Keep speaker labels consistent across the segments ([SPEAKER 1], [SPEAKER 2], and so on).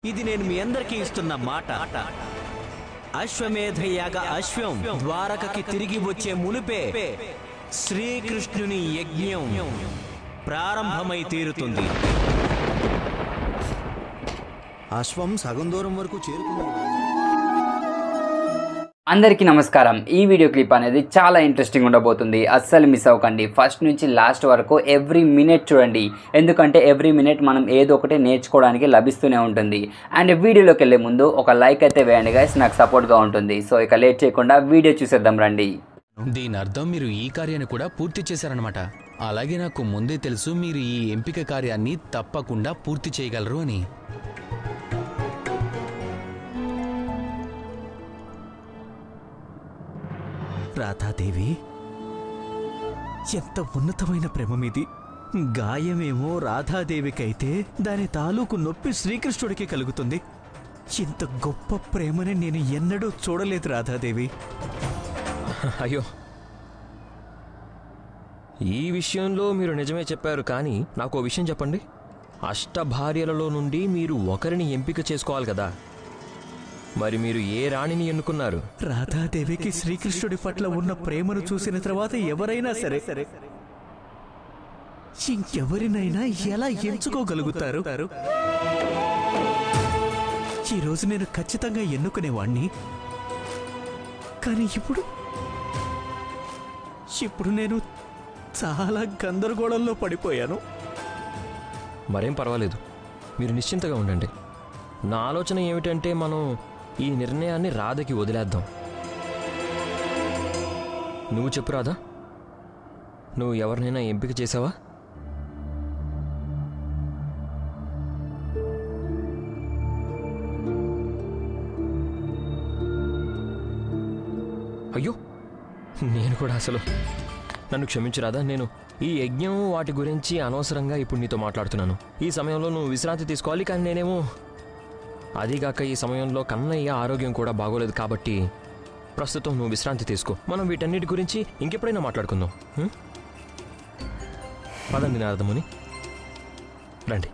[SPEAKER 1] ఇది నేను మీ అందరికీ ఇస్తున్న మాట అశ్వమేధ యాగ అశ్వం ద్వారకకి తిరిగి వచ్చే మునిపే శ్రీకృష్ణుని యజ్ఞం ప్రారంభమై తీరుతుంది
[SPEAKER 2] అశ్వం సగం దూరం వరకు చేరుకుంది
[SPEAKER 3] అందరికీ నమస్కారం ఈ వీడియో క్లిప్ అనేది చాలా ఇంట్రెస్టింగ్ ఉండబోతుంది అస్సలు మిస్ అవ్వకండి ఫస్ట్ నుంచి లాస్ట్ వరకు ఎవ్రీ మినిట్ చూడండి ఎందుకంటే ఎవ్రీ మినిట్ మనం ఏదో ఒకటి నేర్చుకోవడానికి లభిస్తూనే ఉంటుంది అండ్ వీడియోలోకి వెళ్ళే ముందు ఒక లైక్ అయితే వేయండి గైస్ నాకు సపోర్ట్గా ఉంటుంది సో ఇక లేట్ చేయకుండా వీడియో చూసేద్దాం రండి
[SPEAKER 4] దీని అర్థం మీరు ఈ కార్యాన్ని కూడా పూర్తి చేశారనమాట అలాగే నాకు ముందే తెలుసు మీరు ఈ ఎంపిక కార్యాన్ని తప్పకుండా పూర్తి చేయగలరు అని
[SPEAKER 1] రాధాదేవి ఎంత ఉన్నతమైన ప్రేమ మీది గాయమేమో రాధాదేవికైతే దాని తాలూకు నొప్పి శ్రీకృష్ణుడికి కలుగుతుంది ఇంత గొప్ప ప్రేమని నేను ఎన్నడూ చూడలేదు రాధాదేవి
[SPEAKER 5] అయ్యో ఈ విషయంలో మీరు నిజమే చెప్పారు కానీ నాకు ఓ విషయం చెప్పండి అష్టభార్యలలో నుండి మీరు ఒకరిని ఎంపిక చేసుకోవాలి కదా మరి మీరు ఏ రాణిని ఎన్నుకున్నారు
[SPEAKER 1] రాధాదేవికి శ్రీకృష్ణుడి పట్ల ఉన్న ప్రేమను చూసిన తర్వాత ఎవరైనా సరే సరే ఇంకెవరినైనా ఎలా ఎంచుకోగలుగుతారు ఈ రోజు నేను ఖచ్చితంగా ఎన్నుకునేవాణ్ణి కానీ ఇప్పుడు ఇప్పుడు నేను చాలా గందరగోళంలో పడిపోయాను
[SPEAKER 5] మరేం పర్వాలేదు మీరు నిశ్చింతగా ఉండండి నా ఆలోచన ఏమిటంటే మనం ఈ నిర్ణయాన్ని రాధకి వదిలేద్దాం నువ్వు చెప్పు రాధా నువ్వు ఎవరినైనా ఎంపిక చేసావా అయ్యో నేను కూడా అసలు నన్ను క్షమించు రాదా నేను ఈ యజ్ఞం వాటి గురించి అనవసరంగా ఇప్పుడు నీతో మాట్లాడుతున్నాను ఈ సమయంలో నువ్వు విశ్రాంతి తీసుకోవాలి కానీ నేనేమో అదీగాక ఈ సమయంలో కన్నయ్య ఆరోగ్యం కూడా బాగోలేదు కాబట్టి ప్రస్తుతం నువ్వు విశ్రాంతి తీసుకో మనం వీటన్నిటి గురించి ఇంకెప్పుడైనా మాట్లాడుకుందాం హ్మ్? పదండి నారదముని రండి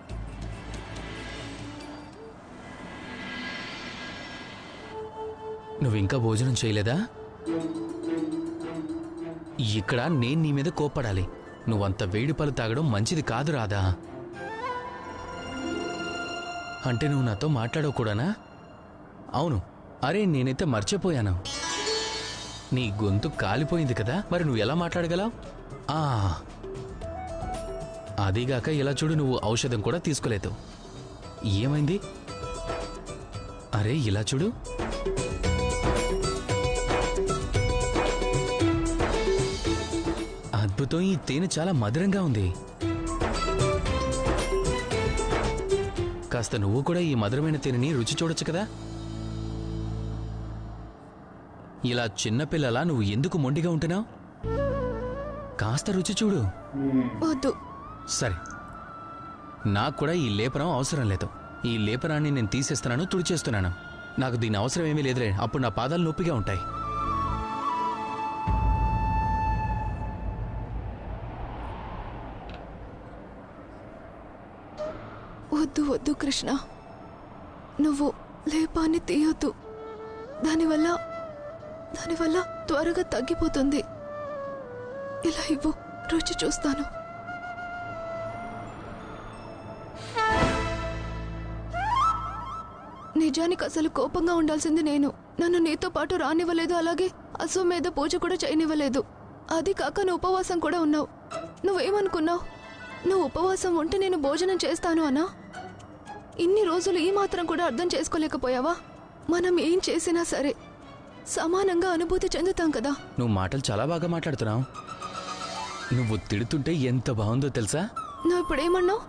[SPEAKER 4] నువ్వు ఇంకా భోజనం చేయలేదా ఇక్కడ నేను నీ మీద కోప్పడాలి నువ్వంత వేడి పాలు తాగడం మంచిది కాదు రాదా అంటే నువ్వు నాతో మాట్లాడకూడనా అవును అరే నేనైతే మర్చిపోయాను నీ గొంతు కాలిపోయింది కదా మరి నువ్వు ఎలా మాట్లాడగలవు ఆ అదీగాక ఇలా చూడు నువ్వు ఔషధం కూడా తీసుకోలేదు ఏమైంది అరే ఇలా చూడు అద్భుతం ఈ తేనె చాలా మధురంగా ఉంది కాస్త నువ్వు కూడా ఈ మధురమైన తేనెని రుచి చూడొచ్చు కదా ఇలా చిన్నపిల్లలా నువ్వు ఎందుకు మొండిగా ఉంటున్నావు కాస్త రుచి చూడు
[SPEAKER 6] వద్దు
[SPEAKER 4] సరే నాకు కూడా ఈ లేపనం అవసరం లేదు ఈ లేపనాన్ని నేను తీసేస్తున్నాను తుడిచేస్తున్నాను నాకు దీని అవసరం ఏమీ లేదులే అప్పుడు నా పాదాలు నొప్పిగా ఉంటాయి
[SPEAKER 6] వద్దు వద్దు కృష్ణ నువ్వు లేపాన్ని తీయొద్దు దానివల్ల దానివల్ల త్వరగా తగ్గిపోతుంది ఇలా ఇవ్వు రుచి చూస్తాను నిజానికి అసలు కోపంగా ఉండాల్సింది నేను నన్ను నీతో పాటు రానివ్వలేదు అలాగే అశ్వమేధ పూజ కూడా చేయనివ్వలేదు అది కాక నువ్వు ఉపవాసం కూడా ఉన్నావు నువ్వేమనుకున్నావు నువ్వు ఉపవాసం ఉంటే నేను భోజనం చేస్తాను అన్నా ఇన్ని రోజులు ఈ మాత్రం కూడా అర్థం చేసుకోలేకపోయావా మనం ఏం చేసినా సరే సమానంగా అనుభూతి చెందుతాం కదా
[SPEAKER 4] నువ్వు మాటలు చాలా బాగా మాట్లాడుతున్నావు నువ్వు తిడుతుంటే ఎంత బాగుందో తెలుసా
[SPEAKER 6] నువ్వు ఇప్పుడేమన్నావు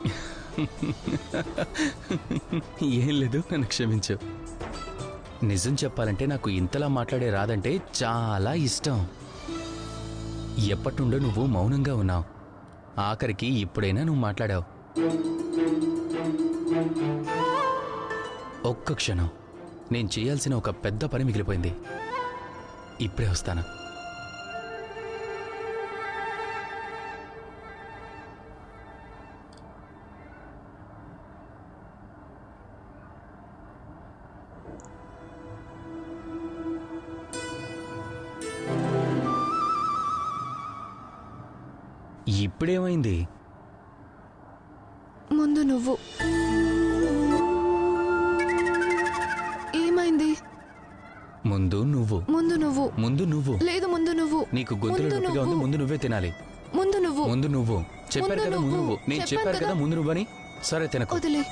[SPEAKER 4] ఏం లేదు నన్ను క్షమించు నిజం చెప్పాలంటే నాకు ఇంతలా మాట్లాడే రాదంటే చాలా ఇష్టం ఎప్పటి నుండో నువ్వు మౌనంగా ఉన్నావు ఆఖరికి ఇప్పుడైనా నువ్వు మాట్లాడావు ఒక్క క్షణం నేను చేయాల్సిన ఒక పెద్ద పని మిగిలిపోయింది ఇప్పుడే వస్తాను ఇప్పుడేమైంది
[SPEAKER 6] ముందు నువ్వు ఏమైంది
[SPEAKER 4] ముందు నువ్వు
[SPEAKER 6] ముందు నువ్వు
[SPEAKER 4] ముందు నువ్వు
[SPEAKER 6] లేదు ముందు నువ్వు
[SPEAKER 4] నీకు గొంతులో
[SPEAKER 6] ముందు
[SPEAKER 4] నొప్పిగా ఉంది
[SPEAKER 6] నువ్వు.
[SPEAKER 4] ముందు నువ్వే తినాలి
[SPEAKER 6] ముందు నువ్వు
[SPEAKER 4] ముందు నువ్వు చెప్పారు
[SPEAKER 6] ముందు
[SPEAKER 4] కదా ముందు
[SPEAKER 6] నువ్వు.
[SPEAKER 4] నువ్వు నేను
[SPEAKER 6] చెప్పాను
[SPEAKER 4] చెప్పారు కదా
[SPEAKER 6] కదా.
[SPEAKER 4] ముందు నువ్వని సరే తినకు
[SPEAKER 6] వదిలే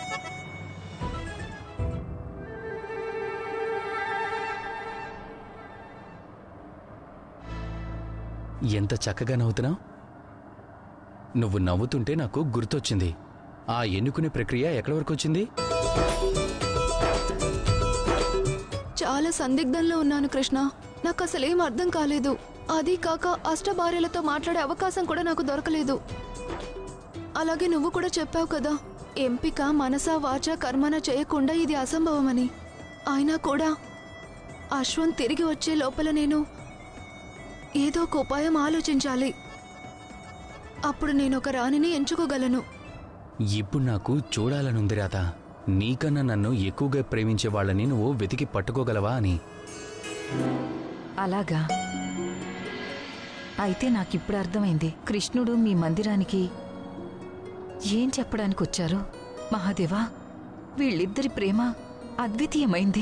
[SPEAKER 4] ఎంత చక్కగా నవ్వుతున్నావు నువ్వు నవ్వుతుంటే నాకు గుర్తొచ్చింది ఆ ఎన్నుకునే ప్రక్రియ ఎక్కడి వరకు వచ్చింది
[SPEAKER 6] చాలా సందిగ్ధంలో ఉన్నాను కృష్ణ నాకు అసలేం అర్థం కాలేదు అది కాక అష్టభార్యలతో మాట్లాడే అవకాశం కూడా నాకు దొరకలేదు అలాగే నువ్వు కూడా చెప్పావు కదా ఎంపిక మనసా వాచ కర్మన చేయకుండా ఇది అసంభవమని అయినా కూడా అశ్వంత్ తిరిగి వచ్చే లోపల నేను ఏదో ఒక ఉపాయం ఆలోచించాలి అప్పుడు నేను ఒక రాణిని ఎంచుకోగలను
[SPEAKER 4] ఇప్పుడు నాకు చూడాలనుంది రాత నీకన్నా నన్ను ఎక్కువగా ప్రేమించే వాళ్ళని నువ్వు వెతికి పట్టుకోగలవా అని
[SPEAKER 7] అలాగా అయితే నాకిప్పుడు అర్థమైంది కృష్ణుడు మీ మందిరానికి ఏం చెప్పడానికి వచ్చారు మహాదేవా వీళ్ళిద్దరి ప్రేమ అద్వితీయమైంది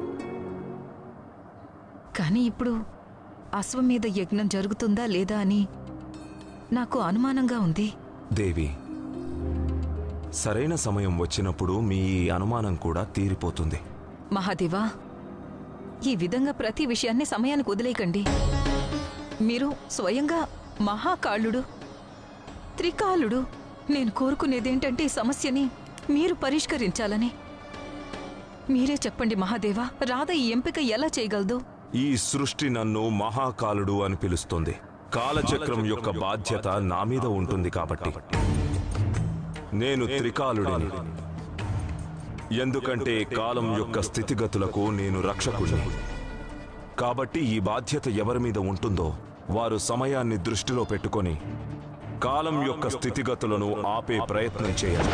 [SPEAKER 7] కానీ ఇప్పుడు అశ్వమేధ యజ్ఞం జరుగుతుందా లేదా అని నాకు అనుమానంగా ఉంది
[SPEAKER 8] దేవి సరైన సమయం వచ్చినప్పుడు మీ ఈ అనుమానం కూడా తీరిపోతుంది
[SPEAKER 7] మహాదేవా ఈ విధంగా ప్రతి విషయాన్ని సమయానికి వదిలేయకండి మీరు స్వయంగా మహాకాళుడు త్రికాలుడు నేను కోరుకునేదేంటంటే ఈ సమస్యని మీరు పరిష్కరించాలని మీరే చెప్పండి మహాదేవా రాధ ఈ ఎంపిక ఎలా చేయగలదు
[SPEAKER 8] ఈ సృష్టి నన్ను మహాకాలుడు అని పిలుస్తుంది కాలచక్రం యొక్క బాధ్యత నా మీద ఉంటుంది కాబట్టి నేను త్రికాలుడిని ఎందుకంటే కాలం యొక్క స్థితిగతులకు నేను రక్షకుడిని కాబట్టి ఈ బాధ్యత ఎవరి మీద ఉంటుందో వారు సమయాన్ని దృష్టిలో పెట్టుకొని కాలం యొక్క స్థితిగతులను ఆపే ప్రయత్నం చేయాలి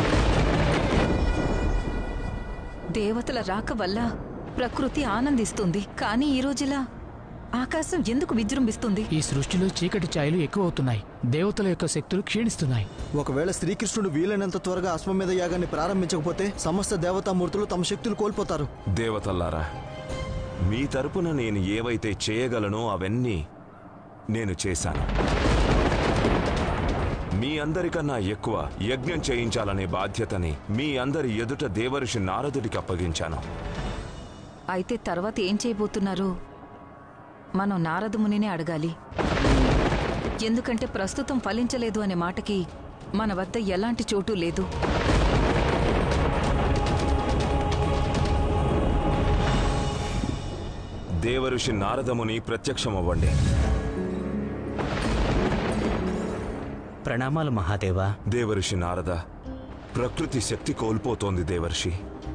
[SPEAKER 7] దేవతల రాక వల్ల ప్రకృతి ఆనందిస్తుంది కానీ ఈ రోజులా ఆకాశం ఎందుకు విజృంభిస్తుంది
[SPEAKER 9] ఈ సృష్టిలో చీకటి ఛాయలు ఎక్కువ అవుతున్నాయి దేవతల యొక్క శక్తులు క్షీణిస్తున్నాయి
[SPEAKER 2] ఒకవేళ శ్రీకృష్ణుడు వీలైనంత త్వరగా అశ్వమేధ యాగాన్ని ప్రారంభించకపోతే సమస్త దేవతామూర్తులు తమ శక్తులు కోల్పోతారు
[SPEAKER 8] దేవతల్లారా మీ తరపున నేను ఏవైతే చేయగలనో అవన్నీ నేను చేశాను మీ అందరికన్నా ఎక్కువ యజ్ఞం చేయించాలనే బాధ్యతని మీ అందరి ఎదుట దేవర్షి నారదుడికి అప్పగించాను
[SPEAKER 7] అయితే తర్వాత ఏం చేయబోతున్నారు మనం నారదమునినే అడగాలి ఎందుకంటే ప్రస్తుతం ఫలించలేదు అనే మాటకి మన వద్ద ఎలాంటి చోటు లేదు
[SPEAKER 8] దేవఋషి నారదముని ప్రత్యక్షమవ్వండి
[SPEAKER 1] ప్రణామాలు మహాదేవా
[SPEAKER 8] దేవర్షి నారద ప్రకృతి శక్తి కోల్పోతోంది దేవర్షి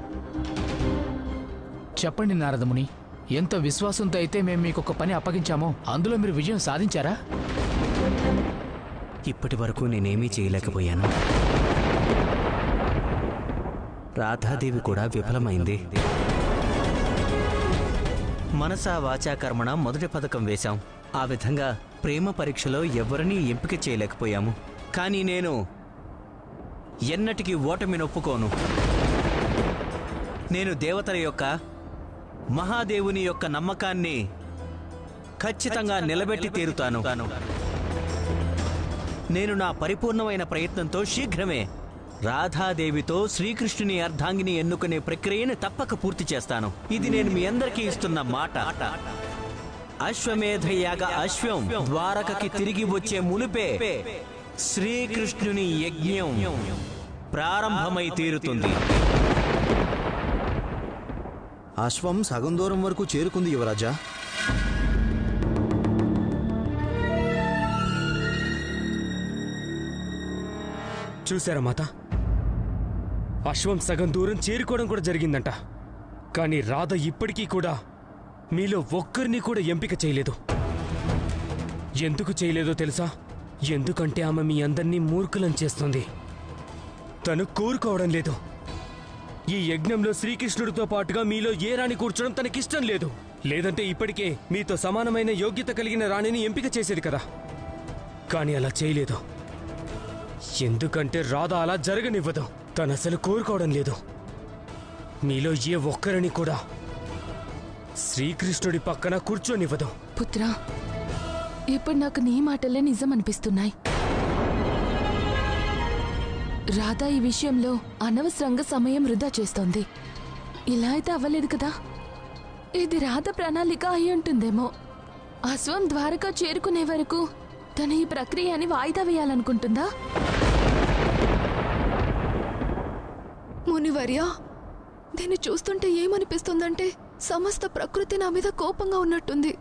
[SPEAKER 9] చెప్పండి నారదముని ఎంత విశ్వాసంతో అయితే మేము మీకు ఒక పని అప్పగించామో అందులో మీరు విజయం సాధించారా
[SPEAKER 1] ఇప్పటి వరకు నేనేమీ చేయలేకపోయాను రాధాదేవి కూడా విఫలమైంది మనసా వాచా కర్మణ మొదటి పథకం వేశాం ఆ విధంగా ప్రేమ పరీక్షలో ఎవరినీ ఎంపిక చేయలేకపోయాము కానీ నేను ఎన్నటికీ ఓటమిని ఒప్పుకోను నేను దేవతల యొక్క మహాదేవుని యొక్క నమ్మకాన్ని ఖచ్చితంగా నిలబెట్టి తీరుతాను నేను నా పరిపూర్ణమైన ప్రయత్నంతో శీఘ్రమే రాధాదేవితో శ్రీకృష్ణుని అర్ధాంగిని ఎన్నుకునే ప్రక్రియను తప్పక పూర్తి చేస్తాను ఇది నేను మీ అందరికీ ఇస్తున్న మాట అశ్వమేధ యాగ అశ్వం ద్వారకకి తిరిగి వచ్చే మునిపే శ్రీకృష్ణుని యజ్ఞం ప్రారంభమై తీరుతుంది
[SPEAKER 2] అశ్వం సగం దూరం వరకు చేరుకుంది యువరాజా
[SPEAKER 5] చూసారా మాత అశ్వం సగం దూరం చేరుకోవడం కూడా జరిగిందంట కానీ రాధ ఇప్పటికీ కూడా మీలో ఒక్కరిని కూడా ఎంపిక చేయలేదు ఎందుకు చేయలేదో తెలుసా ఎందుకంటే ఆమె మీ అందరినీ మూర్ఖులం చేస్తుంది తను కోరుకోవడం లేదు ఈ యజ్ఞంలో శ్రీకృష్ణుడితో పాటుగా మీలో ఏ రాణి కూర్చోవడం తనకిష్టం లేదు లేదంటే ఇప్పటికే మీతో సమానమైన యోగ్యత కలిగిన రాణిని ఎంపిక చేసేది కదా కానీ అలా చేయలేదు
[SPEAKER 10] ఎందుకంటే రాధ అలా జరగనివ్వదు తను అసలు కోరుకోవడం లేదు మీలో ఏ ఒక్కరిని కూడా శ్రీకృష్ణుడి పక్కన కూర్చోనివ్వదు
[SPEAKER 6] పుత్ర ఇప్పుడు నాకు నీ మాటలే నిజం అనిపిస్తున్నాయి రాధా ఈ విషయంలో అనవసరంగా సమయం వృధా చేస్తోంది ఇలా అయితే అవ్వలేదు కదా ఇది రాధ ప్రణాళిక అయి ఉంటుందేమో అశ్వం ద్వారకా చేరుకునే వరకు తను ఈ ప్రక్రియని వాయిదా వేయాలనుకుంటుందా మునివర్య దీన్ని చూస్తుంటే ఏమనిపిస్తుందంటే సమస్త ప్రకృతి నా మీద కోపంగా ఉన్నట్టుంది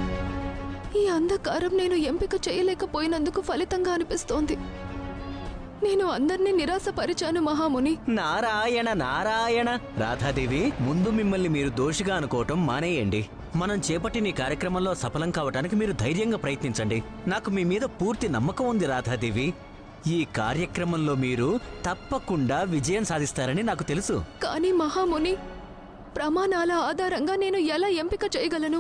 [SPEAKER 6] ఈ అంధకారం నేను ఎంపిక చేయలేకపోయినందుకు ఫలితంగా అనిపిస్తోంది నేను అందరినీ నిరాశపరిచాను మహాముని
[SPEAKER 1] నారాయణ నారాయణ రాధాదేవి ముందు మిమ్మల్ని మీరు దోషిగా అనుకోవటం మానేయండి మనం చేపట్టిన ఈ కార్యక్రమంలో సఫలం కావటానికి మీరు ధైర్యంగా ప్రయత్నించండి నాకు మీ మీద పూర్తి నమ్మకం ఉంది రాధాదేవి ఈ కార్యక్రమంలో మీరు తప్పకుండా విజయం సాధిస్తారని నాకు తెలుసు
[SPEAKER 6] కానీ మహాముని ప్రమాణాల ఆధారంగా నేను ఎలా ఎంపిక చేయగలను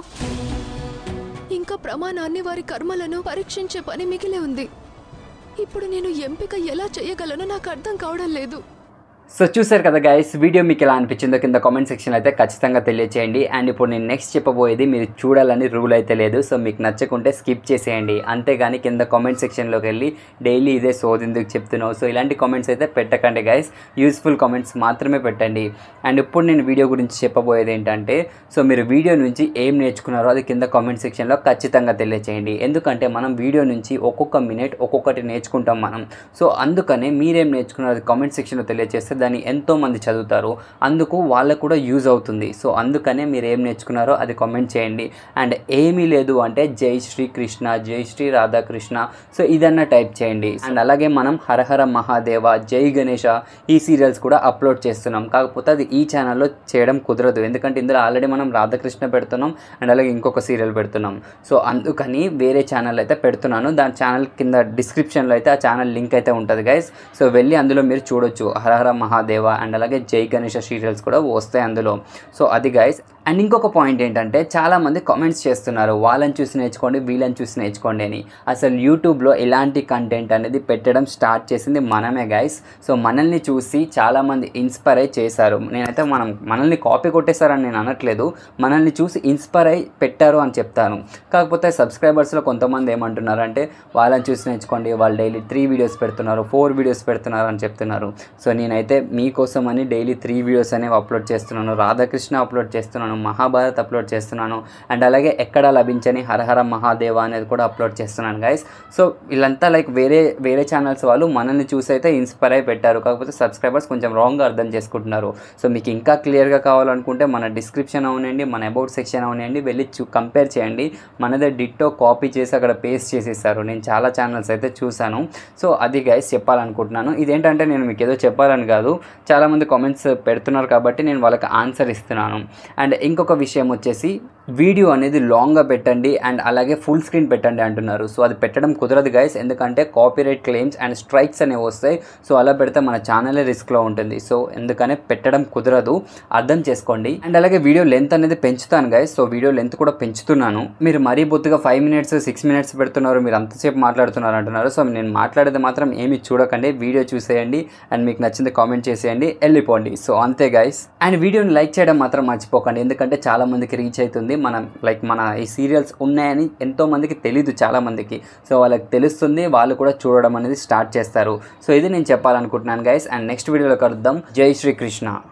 [SPEAKER 6] ఇంకా ప్రమాణాన్ని వారి కర్మలను పరీక్షించే పని మిగిలే ఉంది ఇప్పుడు నేను ఎంపిక ఎలా చేయగలనో నాకు అర్థం కావడం లేదు
[SPEAKER 3] సో చూసారు కదా గైస్ వీడియో మీకు ఎలా అనిపించిందో కింద కామెంట్ సెక్షన్ అయితే ఖచ్చితంగా తెలియచేయండి అండ్ ఇప్పుడు నేను నెక్స్ట్ చెప్పబోయేది మీరు చూడాలని రూల్ అయితే లేదు సో మీకు నచ్చకుంటే స్కిప్ చేసేయండి అంతేగాని కింద కామెంట్ సెక్షన్లోకి వెళ్ళి డైలీ ఇదే సోది ఎందుకు చెప్తున్నావు సో ఇలాంటి కామెంట్స్ అయితే పెట్టకండి గైస్ యూస్ఫుల్ కామెంట్స్ మాత్రమే పెట్టండి అండ్ ఇప్పుడు నేను వీడియో గురించి చెప్పబోయేది ఏంటంటే సో మీరు వీడియో నుంచి ఏం నేర్చుకున్నారో అది కింద కామెంట్ సెక్షన్లో ఖచ్చితంగా తెలియచేయండి ఎందుకంటే మనం వీడియో నుంచి ఒక్కొక్క మినిట్ ఒక్కొక్కటి నేర్చుకుంటాం మనం సో అందుకనే మీరేం నేర్చుకున్నారో అది కామెంట్ సెక్షన్లో తెలియజేస్తే దాన్ని ఎంతో మంది చదువుతారు అందుకు వాళ్ళకు కూడా యూజ్ అవుతుంది సో అందుకనే మీరు ఏం నేర్చుకున్నారో అది కామెంట్ చేయండి అండ్ ఏమీ లేదు అంటే జై శ్రీ కృష్ణ జై శ్రీ రాధాకృష్ణ సో ఇదన్నా టైప్ చేయండి అండ్ అలాగే మనం హరహర మహాదేవ జై గణేష ఈ సీరియల్స్ కూడా అప్లోడ్ చేస్తున్నాం కాకపోతే అది ఈ ఛానల్లో చేయడం కుదరదు ఎందుకంటే ఇందులో ఆల్రెడీ మనం రాధాకృష్ణ పెడుతున్నాం అండ్ అలాగే ఇంకొక సీరియల్ పెడుతున్నాం సో అందుకని వేరే ఛానల్ అయితే పెడుతున్నాను దాని ఛానల్ కింద డిస్క్రిప్షన్లో అయితే ఆ ఛానల్ లింక్ అయితే ఉంటుంది గైస్ సో వెళ్ళి అందులో మీరు చూడొచ్చు హరహర మహాదేవ అండ్ అలాగే జై గణేష సీరియల్స్ కూడా వస్తాయి అందులో సో అది గైస్ అండ్ ఇంకొక పాయింట్ ఏంటంటే చాలామంది కామెంట్స్ చేస్తున్నారు వాళ్ళని చూసి నేర్చుకోండి వీళ్ళని చూసి నేర్చుకోండి అని అసలు యూట్యూబ్లో ఎలాంటి కంటెంట్ అనేది పెట్టడం స్టార్ట్ చేసింది మనమే గైస్ సో మనల్ని చూసి చాలామంది ఇన్స్పైర్ అయి చేశారు నేనైతే మనం మనల్ని కాపీ కొట్టేశారని నేను అనట్లేదు మనల్ని చూసి ఇన్స్పైర్ అయి పెట్టారు అని చెప్తాను కాకపోతే సబ్స్క్రైబర్స్లో కొంతమంది ఏమంటున్నారు అంటే వాళ్ళని చూసి నేర్చుకోండి వాళ్ళు డైలీ త్రీ వీడియోస్ పెడుతున్నారు ఫోర్ వీడియోస్ పెడుతున్నారు అని చెప్తున్నారు సో నేనైతే మీకోసం అని డైలీ త్రీ వీడియోస్ అనేవి అప్లోడ్ చేస్తున్నాను రాధాకృష్ణ అప్లోడ్ చేస్తున్నాను మహాభారత్ అప్లోడ్ చేస్తున్నాను అండ్ అలాగే ఎక్కడ లభించని హరహర మహాదేవ అనేది కూడా అప్లోడ్ చేస్తున్నాను గైస్ సో వీళ్ళంతా లైక్ వేరే వేరే ఛానల్స్ వాళ్ళు మనల్ని చూసి అయితే ఇన్స్పైర్ అయి పెట్టారు కాకపోతే సబ్స్క్రైబర్స్ కొంచెం రాంగ్గా అర్థం చేసుకుంటున్నారు సో మీకు ఇంకా క్లియర్గా కావాలనుకుంటే మన డిస్క్రిప్షన్ అవునండి మన అబౌట్ సెక్షన్ అవునండి వెళ్ళి చూ కంపేర్ చేయండి మనదే డిట్టో కాపీ చేసి అక్కడ పేస్ట్ చేసేసారు నేను చాలా ఛానల్స్ అయితే చూశాను సో అది గైస్ చెప్పాలనుకుంటున్నాను ఇదేంటంటే నేను మీకు ఏదో చెప్పాలని కాదు చాలామంది కామెంట్స్ పెడుతున్నారు కాబట్టి నేను వాళ్ళకి ఆన్సర్ ఇస్తున్నాను అండ్ ఇంకొక విషయం వచ్చేసి వీడియో అనేది లాంగ్గా పెట్టండి అండ్ అలాగే ఫుల్ స్క్రీన్ పెట్టండి అంటున్నారు సో అది పెట్టడం కుదరదు గైస్ ఎందుకంటే కాపీరైట్ క్లెయిమ్స్ అండ్ స్ట్రైక్స్ అనేవి వస్తాయి సో అలా పెడితే మన ఛానలే రిస్క్లో ఉంటుంది సో ఎందుకనే పెట్టడం కుదరదు అర్థం చేసుకోండి అండ్ అలాగే వీడియో లెంత్ అనేది పెంచుతాను గైస్ సో వీడియో లెంత్ కూడా పెంచుతున్నాను మీరు మరీ బొత్తుగా ఫైవ్ మినిట్స్ సిక్స్ మినిట్స్ పెడుతున్నారు మీరు అంతసేపు మాట్లాడుతున్నారు అంటున్నారు సో నేను మాట్లాడేది మాత్రం ఏమి చూడకండి వీడియో చూసేయండి అండ్ మీకు నచ్చింది కామెంట్ చేసేయండి వెళ్ళిపోండి సో అంతే గైస్ అండ్ వీడియోని లైక్ చేయడం మాత్రం మర్చిపోకండి ఎందుకంటే చాలా మందికి రీచ్ అవుతుంది మనం లైక్ మన ఈ సీరియల్స్ ఉన్నాయని ఎంతో మందికి తెలీదు చాలా మందికి సో వాళ్ళకి తెలుస్తుంది వాళ్ళు కూడా చూడడం అనేది స్టార్ట్ చేస్తారు సో ఇది నేను చెప్పాలనుకుంటున్నాను గైస్ అండ్ నెక్స్ట్ వీడియోలో కలుద్దాం జై శ్రీకృష్ణ